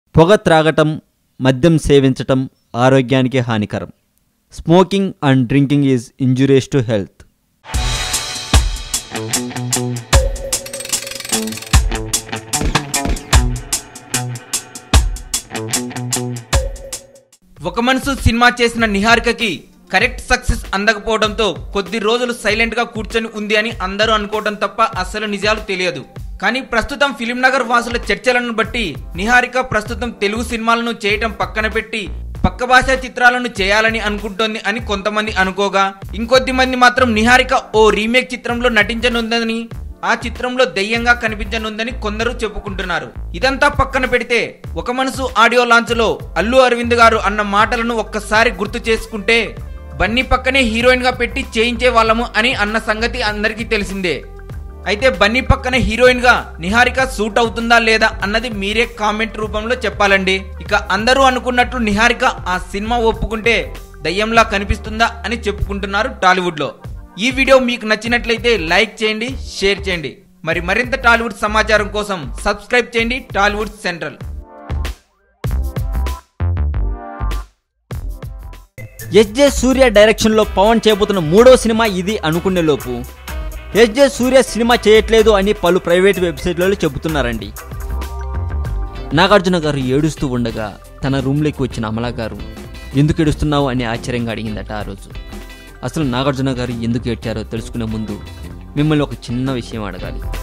పొగ త్రాగటం మద్యం సేవించటం ఆరోగ్యానికి హానికరం smoking and drinking is injurious to health ఒక మనసు సినిమా చేసిన నిహారికకి కరెక్ట్ సక్సెస్ అందకపోవడంతో కొద్ది రోజులు సైలెంట్ గా కూర్చొని ఉంది అని అందరూ అనుకోవడం తప్ప అసలు నిజాలు తెలియదు కానీ ప్రస్తుతం ఫిలిం నగర్ వాసుల చర్చలను బట్టి నిహారిక ప్రస్తుతం తెలుగు సినిమాలను చేయటం పక్కన పెట్టి పక్క భాషా చిత్రాలను చేయాలని అనుకుంటోంది అని కొంతమంది అనుకోగా ఇంకొద్ది మంది మాత్రం నిహారిక ఓ రీమేక్ చిత్రంలో నటించనుందని ఆ చిత్రంలో దెయ్యంగా కనిపించనుందని కొందరు చెప్పుకుంటున్నారు ఇదంతా పక్కన పెడితే ఒక మనసు ఆడియో లాంచ్ లో అల్లు అరవింద్ గారు అన్న మాటలను ఒక్కసారి గుర్తు చేసుకుంటే బన్నీ పక్కనే హీరోయిన్ గా పెట్టి చేయించే వాళ్ళము అని అన్న సంగతి అందరికీ తెలిసిందే అయితే బన్నీ పక్కన హీరోయిన్ గా నిహారిక సూట్ అవుతుందా లేదా అన్నది మీరే కామెంట్ రూపంలో చెప్పాలండి ఇక అందరూ అనుకున్నట్లు నిహారిక ఆ సినిమా ఒప్పుకుంటే దయ్యంలా కనిపిస్తుందా అని చెప్పుకుంటున్నారు టాలీవుడ్ లో ఈ వీడియో మీకు నచ్చినట్లయితే లైక్ చేయండి షేర్ చేయండి మరి మరింత టాలీవుడ్ సమాచారం కోసం సబ్స్క్రైబ్ చేయండి టాలీవుడ్ సెంట్రల్ ఎస్జే సూర్య డైరెక్షన్లో పవన్ చేయబోతున్న మూడో సినిమా ఇది అనుకునే లోపు ఎస్జే సూర్య సినిమా చేయట్లేదు అని పలు ప్రైవేట్ వెబ్సైట్లలో చెబుతున్నారండి నాగార్జున గారు ఏడుస్తూ ఉండగా తన రూమ్లోకి వచ్చిన అమలా గారు ఎందుకు ఏడుస్తున్నావు అని ఆశ్చర్యంగా అడిగిందట ఆ రోజు అసలు నాగార్జున గారు ఎందుకు ఏడ్చారో తెలుసుకునే ముందు మిమ్మల్ని ఒక చిన్న విషయం అడగాలి